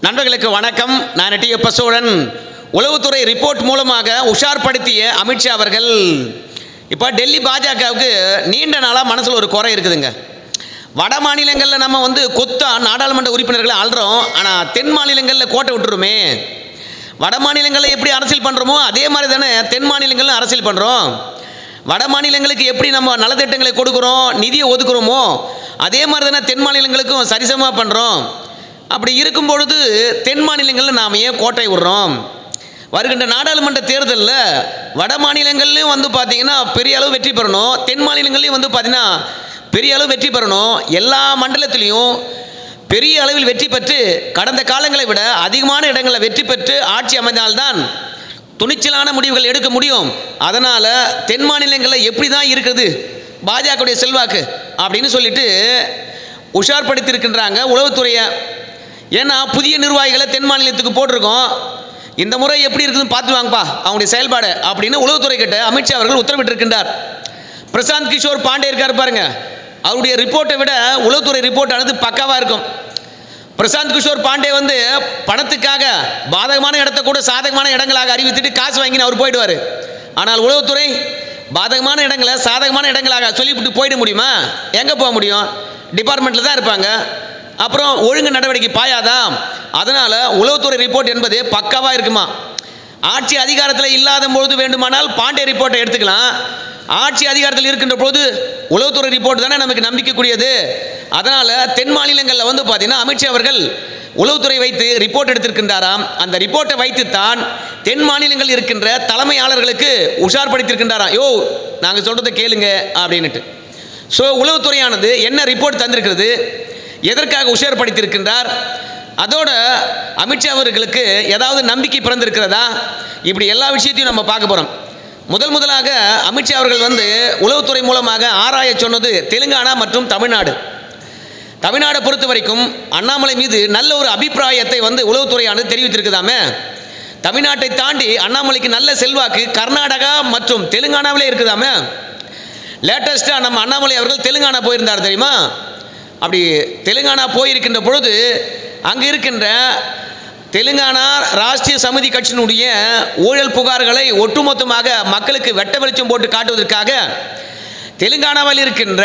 நண்பர்களுக்கு வணக்கம் நான் டி பசோழன் உளவுத்துறை ரிப்போர்ட் மூலமாக உஷார்படுத்திய அமித்ஷா அவர்கள் இப்போ டெல்லி பாஜகவுக்கு நீண்ட நாளாக மனசில் ஒரு குறை இருக்குதுங்க வட மாநிலங்களில் நம்ம வந்து கொத்தா நாடாளுமன்ற உறுப்பினர்களை ஆள்றோம் ஆனால் தென் மாநிலங்களில் கோட்டை விட்டுருமே வட மாநிலங்களில் எப்படி அரசியல் பண்ணுறோமோ அதே மாதிரி தானே தென் மாநிலங்களில் அரசியல் பண்ணுறோம் வட மாநிலங்களுக்கு எப்படி நம்ம நலத்திட்டங்களை கொடுக்குறோம் நிதியை ஒதுக்குறோமோ அதே மாதிரி தானே தென் மாநிலங்களுக்கும் சரிசமமாக பண்ணுறோம் அப்படி இருக்கும் பொழுது தென் மாநிலங்களில் நாம் ஏன் கோட்டை விடுறோம் வருகின்ற நாடாளுமன்ற தேர்தலில் வட மாநிலங்கள்லையும் வந்து பார்த்தீங்கன்னா பெரிய அளவு வெற்றி பெறணும் தென் மாநிலங்கள்லையும் வந்து பார்த்தீங்கன்னா பெரிய அளவு வெற்றி பெறணும் எல்லா மண்டலத்திலையும் பெரிய அளவில் வெற்றி பெற்று கடந்த காலங்களை விட அதிகமான இடங்களில் வெற்றி பெற்று ஆட்சி அமைந்தால்தான் துணிச்சலான முடிவுகள் எடுக்க முடியும் அதனால் தென் மாநிலங்களில் எப்படி தான் இருக்குது பாஜகவுடைய செல்வாக்கு அப்படின்னு சொல்லிட்டு உஷார்படுத்தியிருக்கின்றாங்க உளவுத்துறையை ஏன்னா புதிய நிர்வாகிகளை தென் மாநிலத்துக்கு போட்டிருக்கோம் இந்த முறை எப்படி இருக்குதுன்னு பார்த்து வாங்கப்பா அவங்களுடைய செயல்பாடு அப்படின்னு உளவுத்துறை கிட்ட அமித்ஷா அவர்கள் உத்தரவிட்டிருக்கின்றார் பிரசாந்த் கிஷோர் பாண்டே இருக்கார் பாருங்க அவருடைய ரிப்போர்ட்டை விட உளவுத்துறை ரிப்போர்ட் ஆனது பக்காவாக இருக்கும் பிரசாந்த் கிஷோர் பாண்டே வந்து பணத்துக்காக பாதகமான இடத்த கூட சாதகமான இடங்களாக அறிவித்துட்டு காசு வாங்கின்னு அவர் போயிடுவார் ஆனால் உளவுத்துறை பாதகமான இடங்களை சாதகமான இடங்களாக சொல்லிவிட்டு போயிட முடியுமா எங்கே போக முடியும் டிபார்ட்மெண்ட்டில் தான் இருப்பாங்க அப்புறம் ஒழுங்கு நடவடிக்கை பாயாதான் அதனால் உளவுத்துறை ரிப்போர்ட் என்பது பக்காவாக இருக்குமா ஆட்சி அதிகாரத்தில் இல்லாத பொழுது வேண்டுமானால் பாண்டே ரிப்போர்ட்டை எடுத்துக்கலாம் ஆட்சி அதிகாரத்தில் இருக்கின்ற பொழுது உளவுத்துறை ரிப்போர்ட் தானே நமக்கு நம்பிக்கைக்குரியது அதனால் தென் மாநிலங்களில் வந்து பார்த்தீங்கன்னா அமித்ஷா அவர்கள் உளவுத்துறை வைத்து ரிப்போர்ட் எடுத்திருக்கின்றாராம் அந்த ரிப்போர்ட்டை வைத்துத்தான் தென் மாநிலங்கள் இருக்கின்ற தலைமையாளர்களுக்கு உஷார்படுத்தியிருக்கின்றாராம் யோ நாங்கள் சொல்கிறத கேளுங்க அப்படின்னுட்டு ஸோ உளவுத்துறையானது என்ன ரிப்போர்ட் தந்திருக்கிறது எதற்காக உஷார்படுத்தியிருக்கின்றார் அதோட அமித்ஷா அவர்களுக்கு ஏதாவது நம்பிக்கை பிறந்திருக்கிறதா இப்படி எல்லா விஷயத்தையும் நம்ம பார்க்க போகிறோம் முதல் முதலாக அமித்ஷா அவர்கள் வந்து உளவுத்துறை மூலமாக ஆராய சொன்னது தெலுங்கானா மற்றும் தமிழ்நாடு தமிழ்நாடை பொறுத்த வரைக்கும் அண்ணாமலை மீது நல்ல ஒரு அபிப்பிராயத்தை வந்து உளவுத்துறையானது தெரிவித்திருக்குதாமே தமிழ்நாட்டை தாண்டி அண்ணாமலைக்கு நல்ல செல்வாக்கு கர்நாடகா மற்றும் தெலுங்கானாவிலே இருக்குதாமே லேட்டஸ்ட்டாக நம்ம அண்ணாமலை அவர்கள் தெலுங்கானா போயிருந்தார் தெரியுமா அப்படி தெலுங்கானா போயிருக்கின்ற பொழுது அங்கே இருக்கின்ற தெலுங்கானா ராஷ்டிரிய சமிதி கட்சியினுடைய ஊழல் புகார்களை ஒட்டுமொத்தமாக மக்களுக்கு வெட்ட வெளிச்சம் போட்டு காட்டுவதற்காக தெலுங்கானாவில் இருக்கின்ற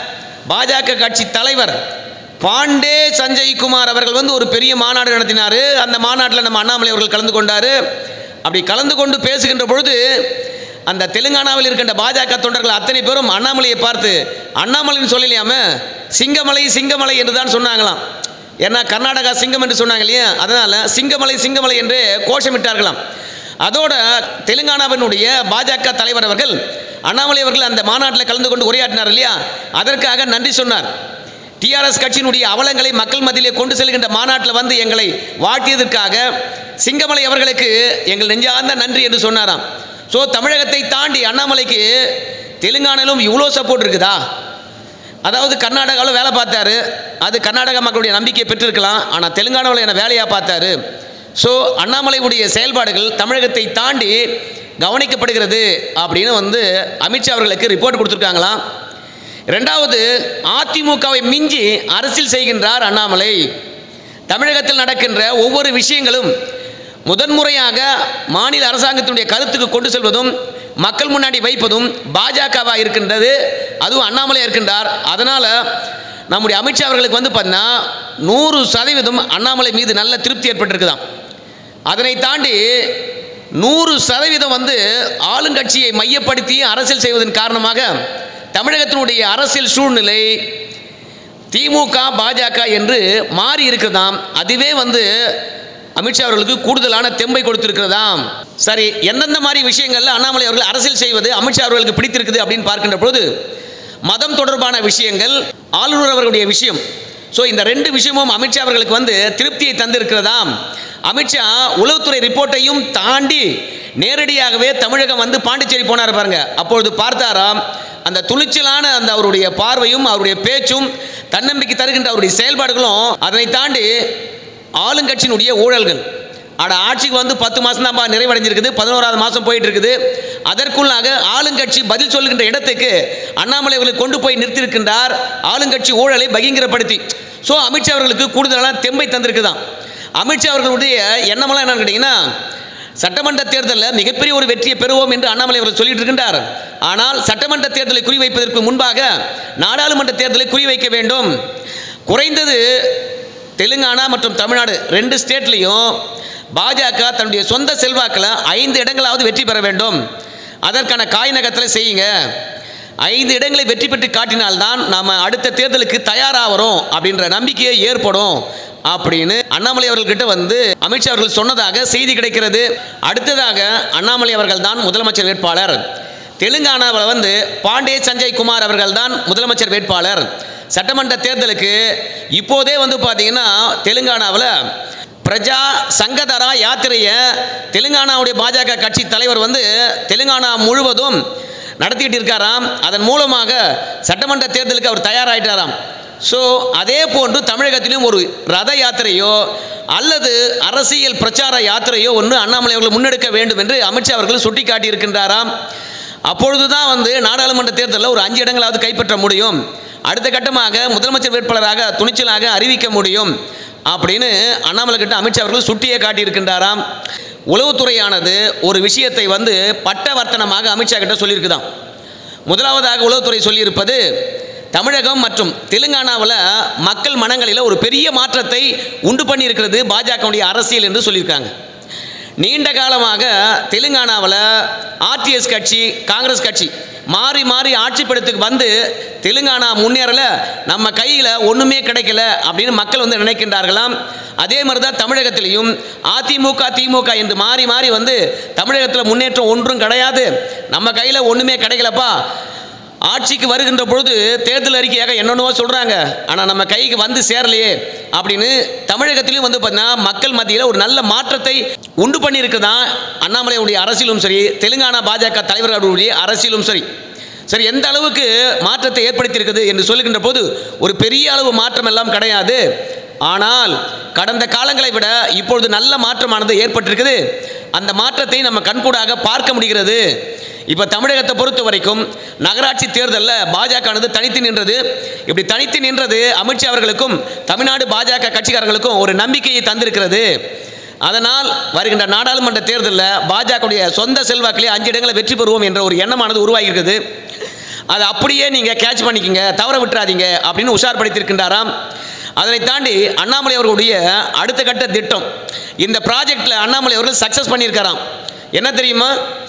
பாஜக கட்சி தலைவர் பாண்டே சஞ்சய் குமார் அவர்கள் வந்து ஒரு பெரிய மாநாடு நடத்தினார் அந்த மாநாட்டில் நம்ம அண்ணாமலை அவர்கள் கலந்து கொண்டார் அப்படி கலந்து கொண்டு பேசுகின்ற பொழுது அந்த தெலுங்கானாவில் இருக்கின்ற பாஜக தொண்டர்கள் அத்தனை பேரும் அண்ணாமலையை பார்த்து அண்ணாமலைன்னு சொல்லலையாம சிங்கமலை சிங்கமலை என்று தான் சொன்னாங்களாம் ஏன்னா கர்நாடகா சிங்கம் என்று சொன்னாங்க இல்லையா அதனால் சிங்கமலை சிங்கமலை என்று கோஷமிட்டார்களாம் அதோட தெலுங்கானாவினுடைய பாஜக தலைவர் அவர்கள் அண்ணாமலை அவர்கள் அந்த மாநாட்டில் கலந்து கொண்டு உரையாற்றினார் இல்லையா அதற்காக நன்றி சொன்னார் டிஆர்எஸ் கட்சியினுடைய அவலங்களை மக்கள் மத்தியிலே கொண்டு செல்கின்ற மாநாட்டில் வந்து எங்களை வாழ்த்தியதற்காக சிங்கமலை அவர்களுக்கு எங்கள் நெஞ்சார்ந்த நன்றி என்று சொன்னாராம் ஸோ தமிழகத்தை தாண்டி அண்ணாமலைக்கு தெலுங்கானாலும் இவ்வளோ சப்போர்ட் இருக்குதா அதாவது கர்நாடகாவில் வேலை பார்த்தாரு அது கர்நாடக மக்களுடைய நம்பிக்கையை பெற்றிருக்கலாம் ஆனால் தெலுங்கானாவில் என்ன வேலையாக பார்த்தாரு ஸோ அண்ணாமலையுடைய செயல்பாடுகள் தமிழகத்தை தாண்டி கவனிக்கப்படுகிறது அப்படின்னு வந்து அமித்ஷா அவர்களுக்கு ரிப்போர்ட் கொடுத்துருக்காங்களாம் ரெண்டாவது அதிமுகவை மிஞ்சி அரசியல் செய்கின்றார் அண்ணாமலை தமிழகத்தில் நடக்கின்ற ஒவ்வொரு விஷயங்களும் முதன்முறையாக மாநில அரசாங்கத்தினுடைய கருத்துக்கு கொண்டு செல்வதும் மக்கள் முன்னாடி வைப்பதும் பாஜகவாக இருக்கின்றது அதுவும் அண்ணாமலை இருக்கின்றார் அதனால் நம்முடைய அமித்ஷா அவர்களுக்கு வந்து பார்த்தீங்கன்னா நூறு சதவீதம் அண்ணாமலை மீது நல்ல திருப்தி ஏற்பட்டிருக்குதாம் அதனை தாண்டி நூறு சதவீதம் வந்து ஆளுங்கட்சியை மையப்படுத்தி அரசியல் செய்வதன் காரணமாக தமிழகத்தினுடைய அரசியல் சூழ்நிலை திமுக பாஜக என்று மாறி இருக்கிறதாம் அதுவே வந்து அமித்ஷா அவர்களுக்கு கூடுதலான தெம்பை கொடுத்திருக்கிறதாம் சரி எந்தெந்த மாதிரி விஷயங்களில் அண்ணாமலை அவர்கள் அரசியல் செய்வது அமித்ஷா அவர்களுக்கு பிடித்திருக்குது அப்படின்னு பார்க்கின்ற பொழுது மதம் தொடர்பான விஷயங்கள் ஆளுநர் அவர்களுடைய விஷயம் ஸோ இந்த ரெண்டு விஷயமும் அமித்ஷா அவர்களுக்கு வந்து திருப்தியை தந்திருக்கிறதாம் அமித்ஷா உளவுத்துறை ரிப்போர்ட்டையும் தாண்டி நேரடியாகவே தமிழகம் வந்து பாண்டிச்சேரி போனார் பாருங்க அப்பொழுது பார்த்தாராம் அந்த துணிச்சலான அந்த அவருடைய பார்வையும் அவருடைய பேச்சும் தன்னம்பிக்கை தருகின்ற அவருடைய செயல்பாடுகளும் அதனை தாண்டி ஆளுங்கட்சியினுடைய ஊழல்கள் அட ஆட்சிக்கு வந்து பத்து மாதம் தான் நிறைவடைஞ்சிருக்குது பதினோராவது மாதம் போயிட்டு இருக்குது அதற்குள்ளாக ஆளுங்கட்சி பதில் சொல்லுகின்ற இடத்துக்கு அண்ணாமலை அவர்களை கொண்டு போய் நிறுத்தியிருக்கின்றார் ஆளுங்கட்சி ஊழலை பகிங்கரப்படுத்தி ஸோ அமித்ஷா அவர்களுக்கு கூடுதலான தெம்பை தந்திருக்குதான் அமித்ஷா அவர்களுடைய எண்ணமெல்லாம் என்னன்னு கேட்டிங்கன்னா சட்டமன்ற தேர்தலில் மிகப்பெரிய ஒரு வெற்றியை பெறுவோம் என்று அண்ணாமலை அவர்கள் சொல்லிட்டு இருக்கின்றார் ஆனால் சட்டமன்ற தேர்தலை குறிவைப்பதற்கு முன்பாக நாடாளுமன்ற தேர்தலை குறிவைக்க வேண்டும் குறைந்தது தெலுங்கானா மற்றும் தமிழ்நாடு ரெண்டு ஸ்டேட்லேயும் பாஜக தன்னுடைய சொந்த செல்வாக்கில் ஐந்து இடங்களாவது வெற்றி பெற வேண்டும் அதற்கான காய் நகத்தில் செய்யுங்க ஐந்து இடங்களை வெற்றி பெற்று காட்டினால்தான் நாம் அடுத்த தேர்தலுக்கு தயாராகிறோம் அப்படின்ற நம்பிக்கையே ஏற்படும் அப்படின்னு அண்ணாமலை அவர்கள்கிட்ட வந்து அமித்ஷா அவர்கள் சொன்னதாக செய்தி கிடைக்கிறது அடுத்ததாக அண்ணாமலை அவர்கள் தான் முதலமைச்சர் வேட்பாளர் தெலுங்கானாவில் வந்து பாண்டே சஞ்சய் குமார் அவர்கள் தான் முதலமைச்சர் வேட்பாளர் சட்டமன்ற தேர்தலுக்கு இப்போதே வந்து பார்த்தீங்கன்னா தெலுங்கானாவில் பிரஜா சங்கதரா யாத்திரையை தெலுங்கானாவுடைய பாஜக கட்சி தலைவர் வந்து தெலுங்கானா முழுவதும் நடத்திட்டு இருக்காராம் அதன் மூலமாக சட்டமன்ற தேர்தலுக்கு அவர் தயாராயிட்டாராம் ஸோ அதே போன்று தமிழகத்திலும் ஒரு ரத யாத்திரையோ அல்லது அரசியல் பிரச்சார யாத்திரையோ ஒன்று அண்ணாமலை அவர்கள் முன்னெடுக்க வேண்டும் என்று அமித்ஷா அவர்கள் சுட்டிக்காட்டி இருக்கின்றாராம் அப்பொழுது தான் வந்து நாடாளுமன்ற தேர்தலில் ஒரு அஞ்சு இடங்களாவது கைப்பற்ற முடியும் அடுத்த கட்டமாக முதலமைச்சர் வேட்பாளராக துணிச்சலாக அறிவிக்க முடியும் அப்படின்னு அண்ணாமலை கிட்ட அமித்ஷா அவர்கள் சுட்டியே காட்டியிருக்கின்றாராம் உளவுத்துறையானது ஒரு விஷயத்தை வந்து பட்டவர்த்தனமாக அமித்ஷா கிட்ட சொல்லியிருக்குதாம் முதலாவதாக உளவுத்துறை சொல்லியிருப்பது தமிழகம் மற்றும் தெலுங்கானாவில் மக்கள் மனங்களில் ஒரு பெரிய மாற்றத்தை உண்டு பண்ணியிருக்கிறது பாஜகவுடைய அரசியல் என்று சொல்லியிருக்காங்க நீண்ட காலமாக தெலுங்கானாவில் ஆர்டிஎஸ் கட்சி காங்கிரஸ் கட்சி மாறி மாறி ஆட்சி படத்துக்கு வந்து தெலுங்கானா முன்னேறல நம்ம கையில் ஒன்றுமே கிடைக்கல அப்படின்னு மக்கள் வந்து நினைக்கின்றார்களாம் அதே மாதிரி தான் தமிழகத்திலையும் அதிமுக திமுக என்று மாறி மாறி வந்து தமிழகத்தில் முன்னேற்றம் ஒன்றும் கிடையாது நம்ம கையில் ஒன்றுமே கிடைக்கலப்பா ஆட்சிக்கு வருகின்ற பொழுது தேர்தல் அறிக்கையாக என்னென்னவோ சொல்கிறாங்க ஆனால் நம்ம கைக்கு வந்து சேரலையே அப்படின்னு தமிழகத்திலையும் வந்து பார்த்தீங்கன்னா மக்கள் மத்தியில் ஒரு நல்ல மாற்றத்தை உண்டு பண்ணியிருக்குதான் அண்ணாமலையுடைய அரசியலும் சரி தெலுங்கானா பாஜக தலைவர்களுடைய அரசியலும் சரி சரி எந்த அளவுக்கு மாற்றத்தை ஏற்படுத்தியிருக்குது என்று சொல்லுகின்ற போது ஒரு பெரிய அளவு மாற்றம் எல்லாம் கிடையாது ஆனால் கடந்த காலங்களை விட இப்பொழுது நல்ல மாற்றமானது ஏற்பட்டிருக்குது அந்த மாற்றத்தை நம்ம கண்கூடாக பார்க்க முடிகிறது இப்போ தமிழகத்தை பொறுத்த வரைக்கும் நகராட்சி தேர்தலில் பாஜகனது தனித்து நின்றது இப்படி தனித்து நின்றது அமித்ஷா அவர்களுக்கும் தமிழ்நாடு பாஜக கட்சிக்காரர்களுக்கும் ஒரு நம்பிக்கையை தந்திருக்கிறது அதனால் வருகின்ற நாடாளுமன்ற தேர்தலில் பாஜகவுடைய சொந்த செல்வாக்கிலே அஞ்சு இடங்களை வெற்றி பெறுவோம் என்ற ஒரு எண்ணமானது உருவாகியிருக்குது அதை அப்படியே நீங்கள் கேட்ச் பண்ணிக்கங்க தவற விட்டுறாதீங்க அப்படின்னு உஷார்படுத்தியிருக்கின்றாராம் அதனை தாண்டி அண்ணாமலை அவர்களுடைய அடுத்த கட்ட திட்டம் இந்த ப்ராஜெக்டில் அண்ணாமலை அவர்கள் சக்ஸஸ் பண்ணியிருக்காராம் என்ன தெரியுமா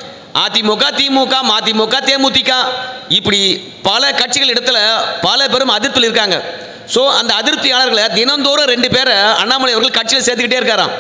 அதிமுக திமுக மதிமுக தேமுதிக இப்படி பல கட்சிகள் இடத்துல பல பேரும் அதிருப்தியில் இருக்காங்க ஸோ அந்த அதிருப்தியாளர்களை தினந்தோறும் ரெண்டு பேரை அண்ணாமலை அவர்கள் கட்சியில் சேர்த்துக்கிட்டே இருக்காராம்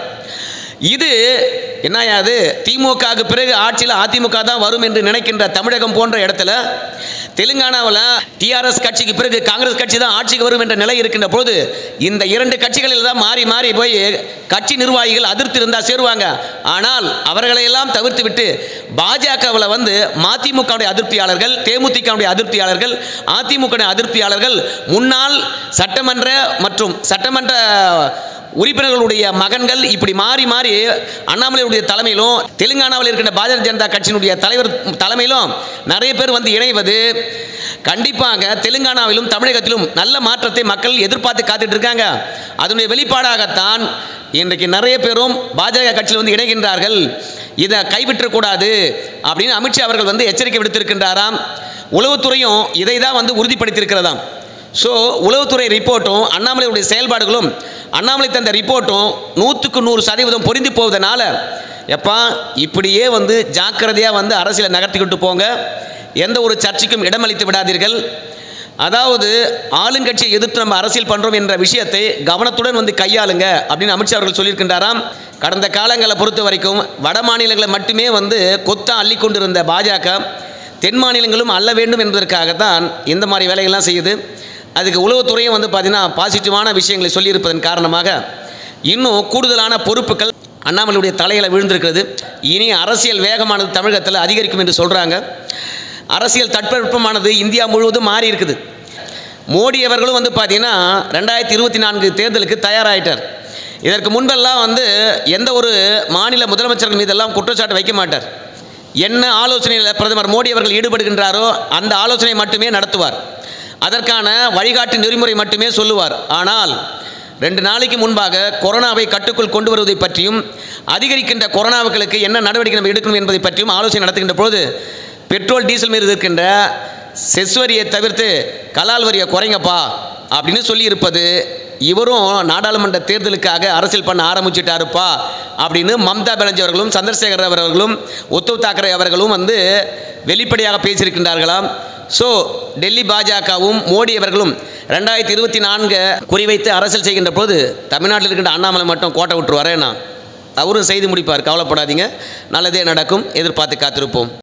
இது என்னையாது திமுகவுக்கு பிறகு ஆட்சியில் அதிமுக தான் வரும் என்று நினைக்கின்ற தமிழகம் போன்ற இடத்துல தெலுங்கானாவில் டிஆர்எஸ் கட்சிக்கு பிறகு காங்கிரஸ் கட்சி தான் ஆட்சிக்கு வரும் என்ற நிலை இருக்கின்ற போது இந்த இரண்டு கட்சிகளில் தான் மாறி மாறி போய் கட்சி நிர்வாகிகள் அதிருப்தி இருந்தால் சேருவாங்க ஆனால் அவர்களையெல்லாம் தவிர்த்து விட்டு பாஜகவில் வந்து மதிமுகவுடைய அதிருப்தியாளர்கள் தேமுதிகவுடைய அதிருப்தியாளர்கள் அதிமுக அதிருப்தியாளர்கள் முன்னாள் சட்டமன்ற மற்றும் சட்டமன்ற உறுப்பினர்களுடைய மகன்கள் இப்படி மாறி மாறி அண்ணாமலையுடைய தலைமையிலும் தெலுங்கானாவில் இருக்கின்ற பாரதிய ஜனதா கட்சியினுடைய தலைவர் தலைமையிலும் நிறைய பேர் வந்து இணைவது கண்டிப்பாக தெலுங்கானாவிலும் தமிழகத்திலும் நல்ல மாற்றத்தை மக்கள் எதிர்பார்த்து காத்துட்டு இருக்காங்க அதனுடைய வெளிப்பாடாகத்தான் இன்றைக்கு நிறைய பேரும் பாஜக கட்சியில் வந்து இணைகின்றார்கள் இதை கைவிற்றக்கூடாது அப்படின்னு அமித்ஷா அவர்கள் வந்து எச்சரிக்கை விடுத்திருக்கின்றாராம் உளவுத்துறையும் இதை தான் வந்து உறுதிப்படுத்தியிருக்கிறதாம் ஸோ உளவுத்துறை ரிப்போர்ட்டும் அண்ணாமலையுடைய செயல்பாடுகளும் அண்ணாமலை தந்த ரிப்போர்ட்டும் நூற்றுக்கு நூறு சதவீதம் பொருந்தி போவதனால எப்பா இப்படியே வந்து ஜாக்கிரதையாக வந்து அரசியலை நகர்த்திக்கிட்டு போங்க எந்த ஒரு சர்ச்சைக்கும் இடமளித்து விடாதீர்கள் அதாவது ஆளுங்கட்சியை எதிர்த்து நம்ம அரசியல் பண்ணுறோம் என்ற விஷயத்தை கவனத்துடன் வந்து கையாளுங்க அப்படின்னு அமித்ஷா அவர்கள் சொல்லியிருக்கின்றாராம் கடந்த காலங்களை பொறுத்த வரைக்கும் வட மாநிலங்களை மட்டுமே வந்து கொத்தா அள்ளி கொண்டிருந்த பாஜக தென் மாநிலங்களும் அல்ல வேண்டும் என்பதற்காகத்தான் இந்த மாதிரி வேலைகள்லாம் செய்யுது அதுக்கு உளவுத்துறையும் வந்து பார்த்திங்கன்னா பாசிட்டிவான விஷயங்களை சொல்லியிருப்பதன் காரணமாக இன்னும் கூடுதலான பொறுப்புகள் அண்ணாமலையுடைய தலையில் விழுந்திருக்கிறது இனி அரசியல் வேகமானது தமிழகத்தில் அதிகரிக்கும் என்று சொல்கிறாங்க அரசியல் தட்பவெப்பமானது இந்தியா முழுவதும் மாறி இருக்குது மோடி அவர்களும் வந்து பார்த்தீங்கன்னா ரெண்டாயிரத்தி இருபத்தி நான்கு தேர்தலுக்கு தயாராகிட்டார் இதற்கு முன்பெல்லாம் வந்து எந்த ஒரு மாநில முதலமைச்சர்கள் மீதெல்லாம் குற்றச்சாட்டு வைக்க மாட்டார் என்ன ஆலோசனையில் பிரதமர் மோடி அவர்கள் ஈடுபடுகின்றாரோ அந்த ஆலோசனை மட்டுமே நடத்துவார் அதற்கான வழிகாட்டு நெறிமுறை மட்டுமே சொல்லுவார் ஆனால் ரெண்டு நாளைக்கு முன்பாக கொரோனாவை கட்டுக்குள் கொண்டு வருவதை பற்றியும் அதிகரிக்கின்ற கொரோனாவுகளுக்கு என்ன நடவடிக்கை நம்ம எடுக்கணும் என்பதை பற்றியும் ஆலோசனை நடத்துகின்ற பொழுது பெட்ரோல் டீசல் மீது இருக்கின்ற செஸ் வரியை தவிர்த்து கலால் வரியை குறைங்கப்பா அப்படின்னு சொல்லியிருப்பது இவரும் நாடாளுமன்ற தேர்தலுக்காக அரசியல் பண்ண ஆரம்பிச்சிட்டாருப்பா அப்படின்னு மம்தா பானர்ஜி அவர்களும் சந்திரசேகர் அவர்களும் உத்தவ் தாக்கரே அவர்களும் வந்து வெளிப்படையாக பேசியிருக்கின்றார்களாம் ஸோ டெல்லி பாஜகவும் மோடி அவர்களும் ரெண்டாயிரத்தி இருபத்தி நான்கு குறிவைத்து அரசியல் செய்கின்ற போது தமிழ்நாட்டில் இருக்கின்ற அண்ணாமலை மட்டும் கோட்டை விட்டுருவாரேண்ணா அவரும் செய்து முடிப்பார் கவலைப்படாதீங்க நல்லதே நடக்கும் எதிர்பார்த்து காத்திருப்போம்